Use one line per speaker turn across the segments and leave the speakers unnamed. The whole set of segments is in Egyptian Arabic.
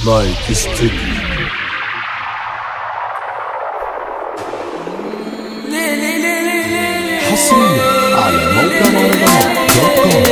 لايك استوديو حصريا على موقع مهرجانات دوت كوم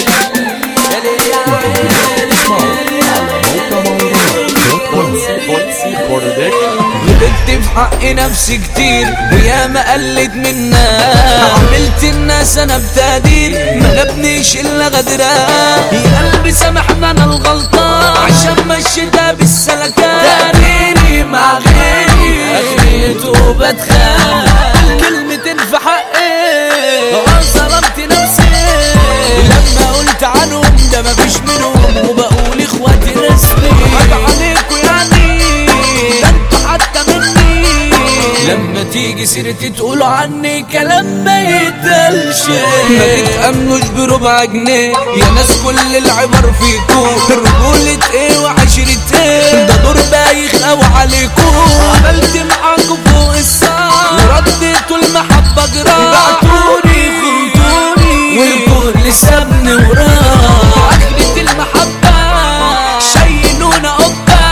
انتم دلوقتي بتسمعوا على موقع مهرجانات دوت كوم
غلطت في حق نفسي كتير ويا ما قلت منا عملت الناس انا بتقدير ما نبنيش الا غدرة يا قلبي سامحنا انا الغلطان عشان مشيتها بالسلكات تقديري مع غيري اخريته بتخان كلمتين في حقي اه ظلمت نفسي لما قلت عنهم ده مفيش منهم وبقول اخواتي رسمي حاجة عليكوا يعني ده انتوا حتى مني لما تيجي سيرتي تقولوا عني كلام ما يتقالش ما تتأمنوش بربع جنيه يا ناس كل العبر فيكو رجولة ايه وعشرة ايه ده دور بايخ قوي عليكو عملت معاكو فوق الصعب ورديتوا المحبة جراح بعتوني خنتوني والكل سابني وراه اخرة المحبة شيلونا قبة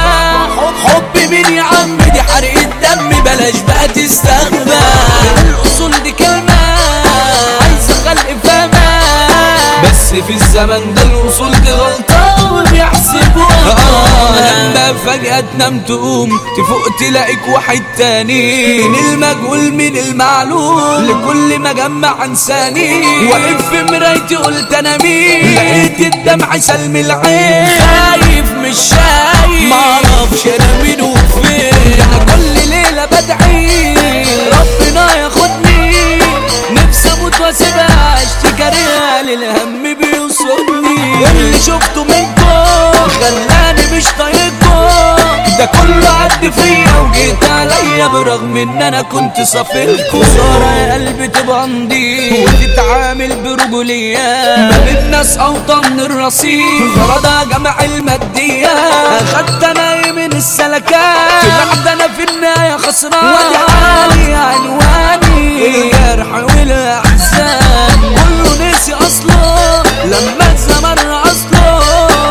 حب مين يا عم دي حرقة دم بلاش بقى تستغبى الاصول دي كلمة عايزة خلق فما بس في الزمن ده الوصول دي غلطة وبيحسبوها لما فجأة تنام تقوم تفوق تلاقيك واحد تاني من المجهول من المعلوم لكل ما جمع انساني واقف في مرايتي قلت انا مين لقيت الدمع سلم العين خايف مش شايف معرفش انا مين وفين انا كل ليلة بدعي ربنا ياخدني نفسي اموت واسيبها اشتكي ريال الهم بيوصلني اللي شفته منكم خلاني مش طايقكم ده كله عد فيا وجيت عليا برغم ان انا كنت صافلكم خسارة يا قلبي تبقى نضيف وتتعامل برجولية ما بين ناس اوطى من الرصيف غرضها جمع المادية اخدت انا من السلكات طلعت انا في النهاية خسران وادي عالي عنواني الجرح والاحزان كله نسي اصله لما الزمن اصله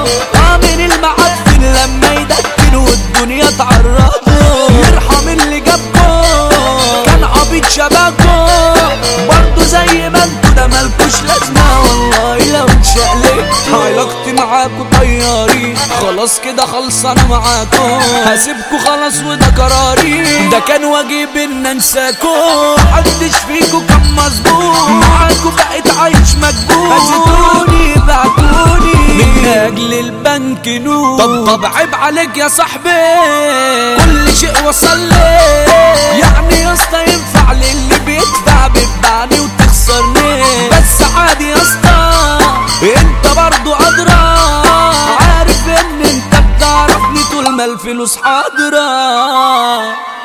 عامل المعفن لما يدكن والدنيا تعرض له يرحم اللي جابكم كان عبيط شبابكم برضه زي ما انتوا ده مالكوش لازمه والله لو اتشقلبت علاقتي معاكوا طياري خلاص كده خلصانه معاكم هسيبكوا خلاص وده قراري ده كان واجب ان انساكم محدش فيكوا كان مظبوط معاكوا بقيت عايش مجبور هزتوني بعتوني من اجل البنك نور طب طب عيب عليك يا صاحبي كل شيء وصل لي يعني يا اسطى ينفع للي بيدفع بتبعني وتخسرني بس عادي يا اسطى انت برضو ادرى عارف ان انت بتعرفني طول ما الفلوس حاضره